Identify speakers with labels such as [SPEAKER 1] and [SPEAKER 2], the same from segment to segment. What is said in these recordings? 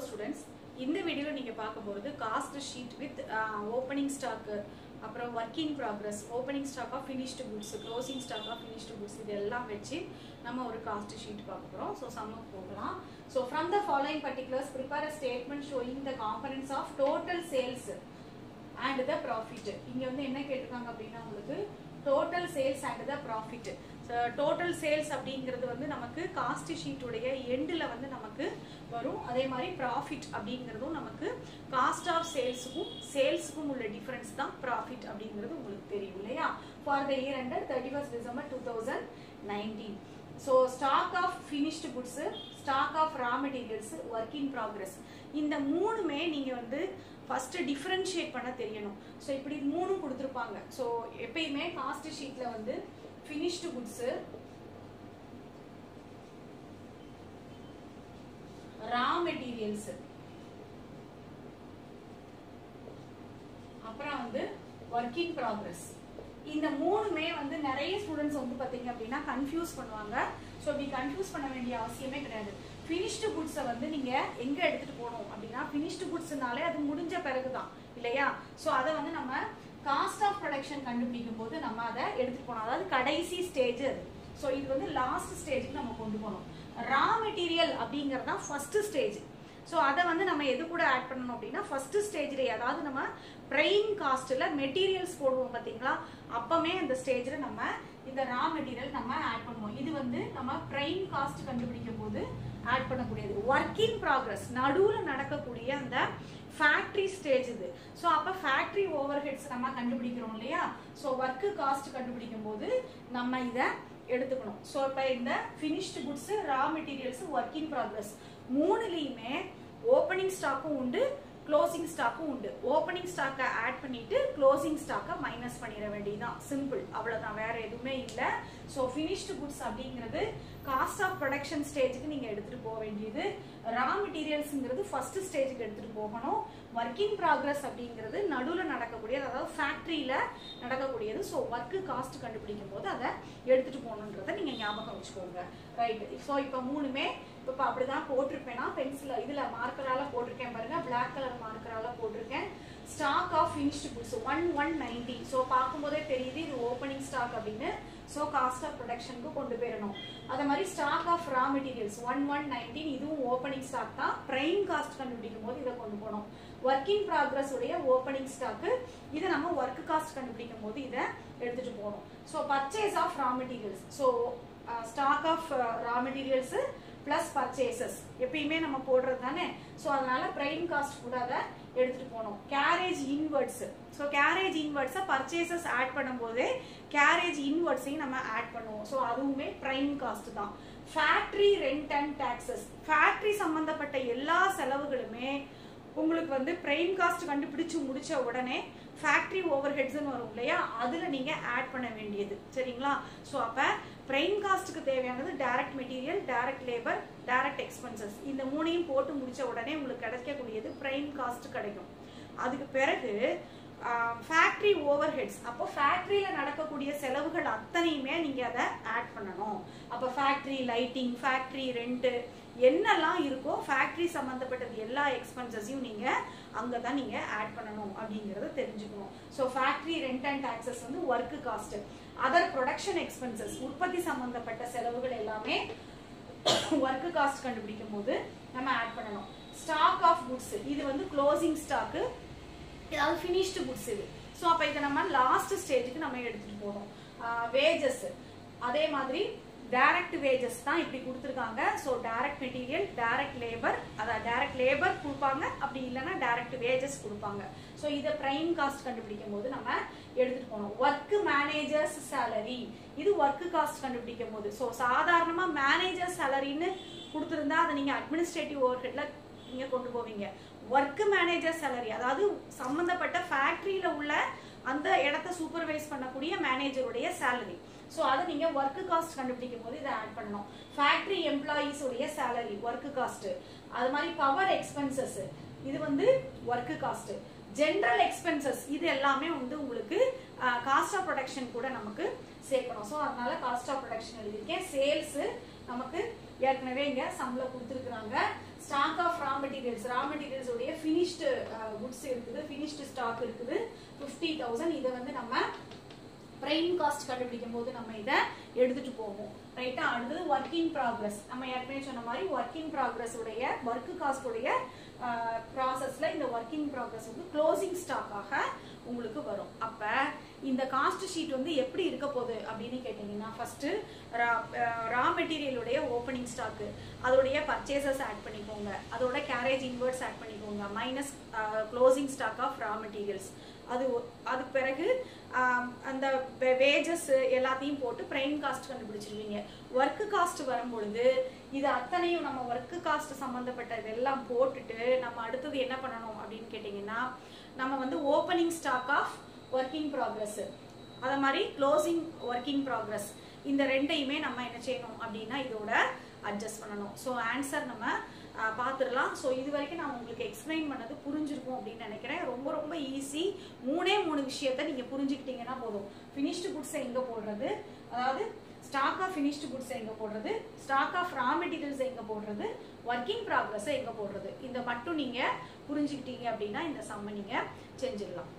[SPEAKER 1] students இந்த வீடியோவில் நீங்கள் பார்க்க போகிறது cost sheet with opening stock அப்புறம் working progress opening stock of finished goods closing stock of finished goods இது எல்லாம் வச்சு நம்ம ஒரு காஸ்ட் ஷீட் பார்க்க போகிறோம் ஸோ சம்மக்கு போகலாம் so from the following particulars prepare a statement showing the components of total sales and the profit இங்கே வந்து என்ன கேட்டிருக்காங்க அப்படின்னா உங்களுக்கு total sales and the profit total sales அப்படிங்கிறது வந்து நமக்கு காஸ்ட் ஷீட்டுடைய எண்டில் வந்து நமக்கு வரும் அதே மாதிரி ப்ராஃபிட் அப்படிங்கிறதும் நமக்கு காஸ்ட் ஆஃப் சேல்ஸுக்கும் சேல்ஸுக்கும் உள்ள டிஃபரன்ஸ் தான் ப்ராஃபிட் அப்படிங்கிறது உங்களுக்கு தெரியும் இல்லையா for the year under thirty first December two thousand nineteen so stock of finished goods stock of raw materials work in progress இந்த மூணுமே நீங்கள் வந்து ஃபஸ்ட்டு டிஃப்ரென்ஷியேட் பண்ண தெரியணும் ஸோ இப்படி மூணும் கொடுத்துருப்பாங்க ஸோ எப்பயுமே காஸ்ட் ஷீட்டில் வந்து ஃபினிஷ்டு குட்ஸு ரா மெட்டீரியல்ஸ் அப்புறம் வந்து ஒர்க் இன் ப்ராக்ரஸ் இந்த மூணுமே வந்து நிறைய ஸ்டூடெண்ட்ஸ் வந்து பார்த்தீங்க அப்படின்னா கன்ஃபியூஸ் பண்ணுவாங்க ஸோ இப்படி கன்ஃபியூஸ் பண்ண வேண்டிய அவசியமே கிடையாது ஃபினிஷ்டு குட்ஸை வந்து நீங்கள் எங்கே எடுத்துகிட்டு போகணும் அப்படின்னா ஃபினிஷ்டு குட்ஸ்னாலே அது முடிஞ்ச பிறகு தான் இல்லையா ஸோ அதை வந்து நம்ம காஸ்ட் ஆஃப் ப்ரொடக்ஷன் கண்டுபிடிக்கும் போது நம்ம அதை எடுத்துகிட்டு போனோம் அதாவது கடைசி ஸ்டேஜ் அது ஸோ இது வந்து லாஸ்ட் ஸ்டேஜுக்கு நம்ம கொண்டு போகணும் ரா மெட்டீரியல் அப்படிங்கிறது தான் ஃபர்ஸ்ட் ஸ்டேஜ் ஸோ அதை வந்து நம்ம எது கூட ஆட் பண்ணணும் அப்படின்னா ஃபர்ஸ்ட் ஸ்டேஜ்லேயே அதாவது நம்ம ப்ரைம் காஸ்ட்டில் மெட்டீரியல்ஸ் போடுவோம் பார்த்தீங்களா அப்பமே அந்த ஸ்டேஜில் நம்ம இந்த ரா மெட்டீரியல் நம்ம ஆட் பண்ணுவோம் இது வந்து நம்ம ப்ரைம் காஸ்ட் கண்டுபிடிக்கும் போது ஆட் பண்ணக்கூடியது ஒர்க் இன் ப்ராக்ரஸ் நடுவில் நடக்கக்கூடிய அந்த ஃபேக்ட்ரி ஸ்டேஜ் இது ஸோ அப்போ ஃபேக்ட்ரி ஓவர் ஹெட்ஸ் நம்ம கண்டுபிடிக்கிறோம் இல்லையா ஸோ ஒர்க்கு காஸ்ட் கண்டுபிடிக்கும் போது நம்ம இதை எடுத்துக்கணும் ஸோ இப்போ இந்த finished goods raw materials work in progress மூணுலேயுமே ஓப்பனிங் ஸ்டாக்கும் உண்டு க்ளோசிங் ஸ்டாக்கும் உண்டு ஓப்பனிங் ஸ்டாக்கை ஆட் பண்ணிட்டு க்ளோசிங் ஸ்டாக்கை மைனஸ் பண்ணிட வேண்டியதுதான் சிம்பிள் அவ்வளோதான் வேற எதுவுமே இல்லை ஸோ ஃபினிஷ்டு குட்ஸ் அப்படிங்கிறது காஸ்ட் ஆஃப் ப்ரொடக்ஷன் ஸ்டேஜுக்கு நீங்கள் எடுத்துகிட்டு போக வேண்டியது ரா மெட்டீரியல்ஸுங்கிறது ஃபர்ஸ்ட் ஸ்டேஜுக்கு எடுத்துகிட்டு போகணும் ஒர்க்கிங் ப்ராக்ரஸ் அப்படிங்கிறது நடுவில் நடக்கக்கூடியது அதாவது ஃபேக்ட்ரியில் நடக்கக்கூடியது ஸோ ஒர்க்கு காஸ்ட் கண்டுபிடிக்கும் போது அதை எடுத்துகிட்டு போகணுன்றதை நீங்கள் ஞாபகம் வச்சுக்கோங்க ரைட் ஸோ இப்போ மூணுமே இப்போ அப்படி தான் போட்டிருப்பேன்னா பென்சில் இதில் மார்க்கரால் போட்டிருக்கேன் பாருங்க பிளாக் கலர் மார்க்கரால் போட்டிருக்கேன் stock of finished goods one one ninety so பார்க்கும்போதே தெரியுது இது ஓப்பனிங் ஸ்டாக் அப்படின்னு ஸோ காஸ்ட் ஆஃப் ப்ரொடக்ஷனுக்கு கொண்டு போயிடணும் அதே மாதிரி stock of raw materials one one nineteen இதுவும் ஓப்பனிங் ஸ்டாக் தான் ப்ரைம் காஸ்ட் கண்டுபிடிக்கும் போது இதை கொண்டு போகணும் ஒர்க் இன் ப்ராக்ரஸ் உடைய ஓப்பனிங் ஸ்டாக்கு இதை நம்ம ஒர்க் காஸ்ட் கண்டுபிடிக்கும் போது இதை எடுத்துட்டு போகணும் so purchase of raw materials so stock of raw materials plus purchases எப்பயுமே நம்ம போடுறது தானே ஸோ அதனால பிரைம் காஸ்ட் கூட அதை எடுத்துட்டு போகணும் கேரேஜ் இன்வர்ட்ஸ் ஸோ கேரேஜ் இன்வர்ட்ஸை பர்ச்சேசஸ் ஆட் பண்ணும்போது கேரேஜ் இன்வர்ட்ஸையும் நம்ம ஆட் பண்ணுவோம் ஸோ அதுவுமே பிரைம் காஸ்ட் தான் factory rent and taxes factory சம்பந்தப்பட்ட எல்லா செலவுகளுமே உங்களுக்கு வந்து பிரைம் காஸ்ட் கண்டுபிடிச்சு முடிச்ச உடனே ஃபேக்ட்ரி ஓவர் ஹெட்ஸ்னு வரும் இல்லையா அதில் நீங்கள் ஆட் பண்ண வேண்டியது சரிங்களா ஸோ அப்போ பிரைம் காஸ்ட்டுக்கு தேவையானது direct material direct labour direct expenses இந்த மூணையும் போட்டு முடிச்ச உடனே உங்களுக்கு கிடைக்கக்கூடியது பிரைம் காஸ்ட் கிடைக்கும் அதுக்கு பிறகு ஃபேக்ட்ரி ஓவர் ஹெட்ஸ் அப்போ ஃபேக்ட்ரியில் நடக்கக்கூடிய செலவுகள் அத்தனையுமே நீங்கள் அதை ஆட் பண்ணணும் அப்போ ஃபேக்ட்ரி லைட்டிங் ஃபேக்ட்ரி ரெண்ட்டு என்னெல்லாம் இருக்கோ ஃபேக்ட்ரி சம்மந்தப்பட்டது எல்லா எக்ஸ்பென்சஸையும் நீங்கள் அங்கே தான் நீங்கள் ஆட் பண்ணணும் அப்படிங்கிறத தெரிஞ்சுக்கணும் so factory rent and taxes வந்து work cost other production expenses உற்பத்தி சம்மந்தப்பட்ட செலவுகள் எல்லாமே ஒர்க்கு காஸ்ட் கண்டுபிடிக்கும் போது நம்ம ஆட் பண்ணணும் ஸ்டாக் ஆஃப் குட்ஸ் இது வந்து க்ளோசிங் ஸ்டாக்கு ஏதாவது ஃபினிஷ்டு குட்ஸ் இது ஸோ அப்போ இதை நம்ம லாஸ்ட் ஸ்டேஜுக்கு நம்ம எடுத்துகிட்டு போகணும் வேஜஸ் அதே மாதிரி டைரக்ட் வேஜஸ் தான் இப்படி கொடுத்துருக்காங்க so direct material direct labour அதான் டைரக்ட் லேபர் கொடுப்பாங்க அப்படி இல்லைன்னா டைரக்ட் வேஜஸ் கொடுப்பாங்க ஸோ இதை ப்ரைம் காஸ்ட் கண்டுபிடிக்கும் போது நம்ம எடுத்துகிட்டு போகணும் ஒர்க் மேனேஜர்ஸ் சேலரி இது ஒர்க் காஸ்ட் கண்டுபிடிக்கும் போது ஸோ சாதாரணமாக மேனேஜர் சேலரின்னு கொடுத்துருந்தா அதை நீங்கள் அட்மினிஸ்ட்ரேட்டிவ் ஓவர் ஹெட்டில் நீங்கள் கொண்டு போவீங்க ஒர்க் மேனேஜர் சேலரி அதாவது சம்மந்தப்பட்ட ஃபேக்ட்ரியில் உள்ள அந்த இடத்த சூப்பர்வைஸ் பண்ணக்கூடிய மேனேஜருடைய சேலரி ஸோ அதை நீங்கள் ஒர்க்கு காஸ்ட் கண்டுபிடிக்கும் போது இதை ஆட் பண்ணணும் ஃபேக்ட்ரி எம்ப்ளாயீஸ் உடைய சேலரி ஒர்க்கு காஸ்ட் அது மாதிரி பவர் எக்ஸ்பென்சஸ் இது வந்து ஒர்க்கு காஸ்ட் ஜென்ரல் எக்ஸ்பென்சஸ் இது எல்லாமே வந்து உங்களுக்கு காஸ்ட் ஆஃப் ப்ரொடக்ஷன் கூட நமக்கு சேர்க்கணும் ஸோ அதனால காஸ்ட் ஆஃப் ப்ரொடக்ஷன் எழுதியிருக்கேன் சேல்ஸ் நமக்கு ஏற்கனவே இங்க சம்பளம் கொடுத்துருக்குறாங்க stock of raw materials raw materials உடைய ஃபினிஷ்டு குட்ஸ் இருக்குது ஃபினிஷ்டு ஸ்டாக் இருக்குது ஃபிஃப்டி தௌசண்ட் இதை வந்து நம்ம பிரைம் காஸ்ட் கண்டுபிடிக்கும் போது நம்ம இதை எடுத்துட்டு போவோம் ரைட்டா அடுத்தது ஒர்க் இன் ப்ராக்ரஸ் நம்ம ஏற்கனவே சொன்ன மாதிரி ஒர்க் இன் ப்ராக்ரஸ் உடைய ஒர்க் காஸ்ட் உடைய ப்ராசஸ்ல இந்த ஒர்க் இன் ப்ராக்ரஸ் வந்து க்ளோசிங் ஸ்டாக்காக உங்களுக்கு வரும் அப்ப இந்த காஸ்ட் ஷீட் வந்து எப்படி இருக்க போகுது அப்படின்னு கேட்டீங்கன்னா ஃபர்ஸ்ட் ரா மெட்டீரியலுடைய ஓப்பனிங் ஸ்டாக்கு அதோடைய பர்ச்சேசஸ் ஆட் பண்ணிக்கோங்க அதோட கேரேஜ் இன்வெர்ட்ஸ் ஆட் பண்ணிக்கோங்க minus closing stock of raw materials அது அதுக்கு பிறகு அந்த வேஜஸ் எல்லாத்தையும் போட்டு பிரைம் காஸ்ட் கண்டுபிடிச்சிருவீங்க ஒர்க்கு காஸ்ட் வரும்பொழுது இது அத்தனையும் நம்ம ஒர்க்கு காஸ்ட் சம்மந்தப்பட்ட இதெல்லாம் போட்டுட்டு நம்ம அடுத்தது என்ன பண்ணணும் அப்படின்னு கேட்டிங்கன்னா நம்ம வந்து opening stock of working progress அதை மாதிரி க்ளோசிங் ஒர்க்கிங் ப்ராக்ரஸ் இந்த ரெண்டையுமே நம்ம என்ன செய்யணும் அப்படின்னா இதோட அட்ஜஸ்ட் பண்ணணும் ஸோ ஆன்சர் நம்ம பார்த்துடலாம் ஸோ இது வரைக்கும் நான் உங்களுக்கு எக்ஸ்பிளைன் பண்ணது புரிஞ்சிருக்கும் அப்படின்னு நினைக்கிறேன் ரொம்ப ரொம்ப ஈஸி மூணே மூணு விஷயத்த நீங்கள் புரிஞ்சுக்கிட்டீங்கன்னா போதும் ஃபினிஷ்டு குட்ஸை எங்கே போடுறது அதாவது ஸ்டாக் ஆஃப் ஃபினிஷ்டு குட்ஸ் எங்கே போடுறது ஸ்டாக் ஆஃப் ரா மெட்டீரியல்ஸ் எங்கே போடுறது ஒர்க்கிங் ப்ராக்ரஸை எங்கே போடுறது இந்த மட்டும் நீங்கள் புரிஞ்சுக்கிட்டீங்க அப்படின்னா இந்த சம்மை நீங்கள் செஞ்சிடலாம்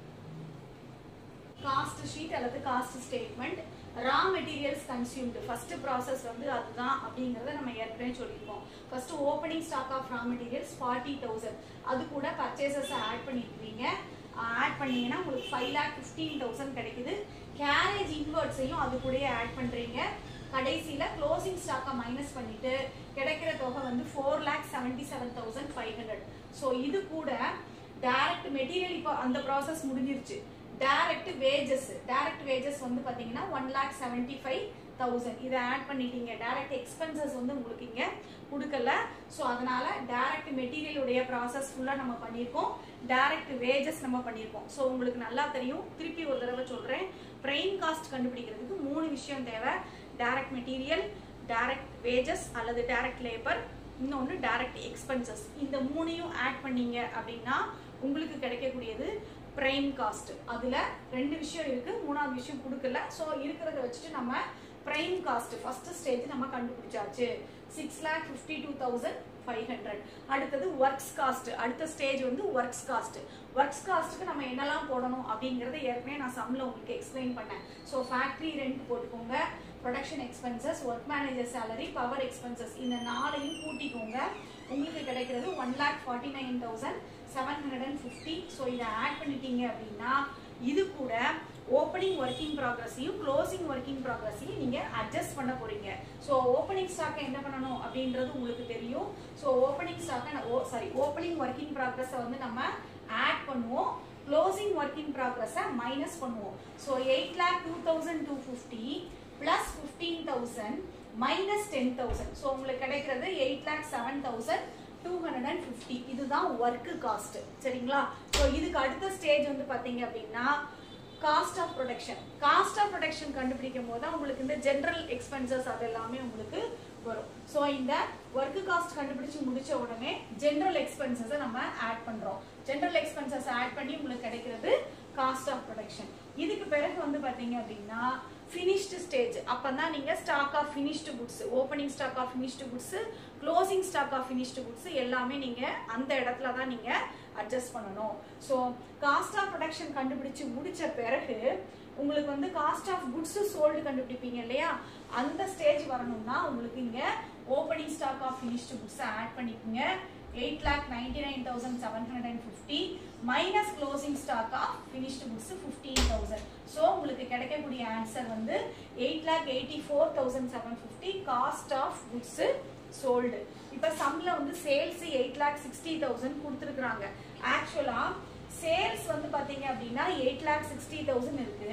[SPEAKER 1] காஸ்ட் ஷீட் அல்லது cost statement raw materials consumed first process வந்து அதுதான் அப்படிங்கிறத நம்ம ஏற்கனவே சொல்லியிருக்கோம் first opening stock of raw materials forty thousand அது கூட பர்ச்சேசஸ் ஆட் பண்ணிருக்கீங்க ஆட் பண்ணீங்கன்னா உங்களுக்கு ஃபைவ் லேக் ஃபிஃப்டீன் தௌசண்ட் கிடைக்குது கேரேஜ் இன்வெர்ட்ஸையும் அது கூடயே ஆட் பண்றீங்க கடைசியில க்ளோசிங் ஸ்டாக்கை மைனஸ் பண்ணிட்டு கிடைக்கிற தொகை வந்து four lakh seventy seven thousand five hundred so இது கூட டைரக்ட் மெட்டீரியல் இப்போ அந்த ப்ராசஸ் முடிஞ்சிருச்சு டைரக்ட் வேஜஸ் டைரக்ட் வேஜஸ் வந்து பாத்தீங்கன்னா one lakh seventy five thousand இதை ஆட் பண்ணிட்டீங்க டைரக்ட் எக்ஸ்பென்சஸ் வந்து உங்களுக்கு இங்க கொடுக்கல ஸோ அதனால டைரக்ட் மெட்டீரியலுடைய ப்ராசஸ் ஃபுல்லாக நம்ம பண்ணியிருக்கோம் டைரக்ட் வேஜஸ் நம்ம பண்ணியிருக்கோம் ஸோ உங்களுக்கு நல்லா தெரியும் திருப்பி ஒரு தடவை சொல்றேன் பிரைம் காஸ்ட் கண்டுபிடிக்கிறதுக்கு மூணு விஷயம் தேவை டைரக்ட் மெட்டீரியல் டைரக்ட் வேஜஸ் அல்லது டைரக்ட் லேபர் இன்னொன்று டைரக்ட் எக்ஸ்பென்சஸ் இந்த மூணையும் ஆட் பண்ணீங்க அப்படின்னா உங்களுக்கு கிடைக்கக்கூடியது பிரைம் காஸ்ட் அதுல ரெண்டு விஷயம் இருக்கு மூணாவது விஷயம் கொடுக்கல ஸோ இருக்கிறத வச்சுட்டு நம்ம பிரைம் காஸ்ட் ஃபர்ஸ்ட் ஸ்டேஜ் நம்ம கண்டுபிடிச்சாச்சு six lakh fifty two thousand five hundred அடுத்தது ஒர்க்ஸ் காஸ்ட் அடுத்த ஸ்டேஜ் வந்து ஒர்க்ஸ் காஸ்ட் ஒர்க்ஸ் காஸ்ட்டுக்கு நம்ம என்னெல்லாம் போடணும் அப்படிங்கறத ஏற்கனவே நான் சம்ல உங்களுக்கு எக்ஸ்பிளைன் பண்ணேன் ஸோ ஃபேக்டரி ரெண்ட் போட்டுக்கோங்க production expenses work manager salary power expenses இந்த நாளையும் கூட்டிக்கோங்க உங்களுக்கு கிடைக்கிறது one lakh forty nine thousand seven hundred and fifty so இதை ஆட் பண்ணிட்டீங்க அப்படின்னா இது கூட ஓப்பனிங் ஒர்க்கிங் ப்ராக்ரஸையும் க்ளோசிங் ஒர்க்கிங் ப்ராக்ரஸையும் நீங்கள் அட்ஜஸ்ட் பண்ண போறீங்க ஸோ ஓப்பனிங் ஸ்டாக்கை என்ன பண்ணணும் அப்படின்றது உங்களுக்கு தெரியும் ஸோ ஓப்பனிங் ஸ்டாக்கை ஓ சாரி ஓப்பனிங் ஒர்க்கிங் ப்ராக்ரஸை வந்து நம்ம ஆட் பண்ணுவோம் க்ளோசிங் ஒர்க்கிங் ப்ராக்ரஸை மைனஸ் பண்ணுவோம் so eight lakh two thousand two fifty plus fifteen thousand minus ten thousand so உங்களுக்கு கிடைக்கிறது eight lakh seven thousand two hundred and fifty இதுதான் ஒர்க்கு காஸ்ட் சரிங்களா ஸோ இதுக்கு அடுத்த ஸ்டேஜ் வந்து பார்த்தீங்க அப்படின்னா cost of production cost of production கண்டுபிடிக்கும் போது தான் உங்களுக்கு இந்த ஜென்ரல் எக்ஸ்பென்சஸ் அது எல்லாமே உங்களுக்கு வரும் ஸோ இந்த ஒர்க்கு காஸ்ட் கண்டுபிடிச்சு முடிச்ச உடனே ஜென்ரல் எக்ஸ்பென்சஸை நம்ம ஆட் பண்றோம் ஜென்ரல் எக்ஸ்பென்சஸ் ஆட் பண்ணி உங்களுக்கு கிடைக்கிறது காஸ்ட் ஆஃப் ப்ரொடக்ஷன் இதுக்கு பிறகு வந்து பாத்தீங்க அப்படின்னா ஃபினிஷ்டு ஸ்டேஜ் அப்பதான் நீங்க stock of finished goods opening stock of finished goods closing stock of finished goods எல்லாமே நீங்க அந்த இடத்துல தான் நீங்க அட்ஜஸ்ட் பண்ணணும் ஸோ காஸ்ட் ஆஃப் ப்ரொடக்ஷன் கண்டுபிடிச்சு முடிச்ச பிறகு உங்களுக்கு வந்து காஸ்ட் ஆஃப் குட்ஸ் சோல்டு கண்டுபிடிப்பீங்க இல்லையா அந்த ஸ்டேஜ் வரணும்னா உங்களுக்கு இங்க opening stock of finished goods add பண்ணிக்கோங்க eight lakh ninety nine thousand seven hundred and fifty minus closing stock of finished goods fifteen thousand so உங்களுக்கு கிடைக்கக்கூடிய ஆன்சர் வந்து eight lakh eighty four thousand seven fifty cost of goods sold இப்போ சம்ல வந்து sales eight lakh sixty thousand கொடுத்துருக்குறாங்க ஆக்சுவலா sales வந்து பாத்தீங்க அப்படின்னா எயிட் லேக் சிக்ஸ்டி தௌசண்ட் இருக்கு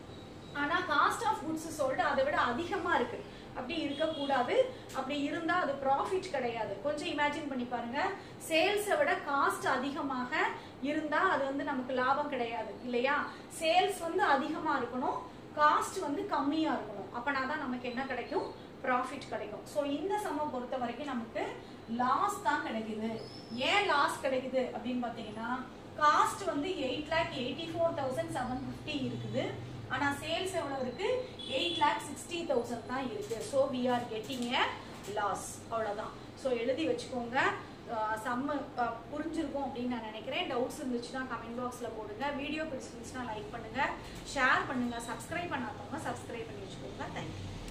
[SPEAKER 1] ஆனா காஸ்ட் ஆஃப் குட்ஸ் சோல்டு அதை விட அதிகமா இருக்கு அப்படி இருக்கக்கூடாது அப்படி இருந்தா அது ப்ராஃபிட் கிடையாது கொஞ்சம் இமேஜின் பண்ணி பாருங்க சேல்ஸை விட காஸ்ட் அதிகமாக இருந்தா அது வந்து நமக்கு லாபம் கிடையாது இல்லையா சேல்ஸ் வந்து அதிகமா இருக்கணும் காஸ்ட் வந்து கம்மியா இருக்கணும் அப்பனா தான் நமக்கு என்ன கிடைக்கும் ப்ராஃபிட் கிடைக்கும் ஸோ இந்த சமம் பொறுத்த வரைக்கும் நமக்கு லாஸ் தான் கிடைக்குது ஏன் லாஸ் கிடைக்குது அப்படின்னு பார்த்தீங்கன்னா காஸ்ட் வந்து eight lakh eighty four thousand seven fifty இருக்குது ஆனா சேல்ஸ் எவ்வளவு இருக்கு எயிட் லேக் சிக்ஸ்டி தௌசண்ட் தான் இருக்கு so we are getting loss அவ்வளோதான் ஸோ எழுதி வச்சுக்கோங்க செம்ம அஹ், புரிஞ்சிருக்கும் அப்படின்னு நான் நினைக்கிறேன் டவுட்ஸ் இருந்துச்சுன்னா கமெண்ட் பாக்ஸில் போடுங்க வீடியோ பிடிச்சிருந்துச்சுன்னா லைக் பண்ணுங்க ஷேர் பண்ணுங்க சப்ஸ்கிரைப் பண்ணாதவங்க சப்ஸ்கிரைப் பண்ணி வச்சுக்கோங்க தேங்க்யூ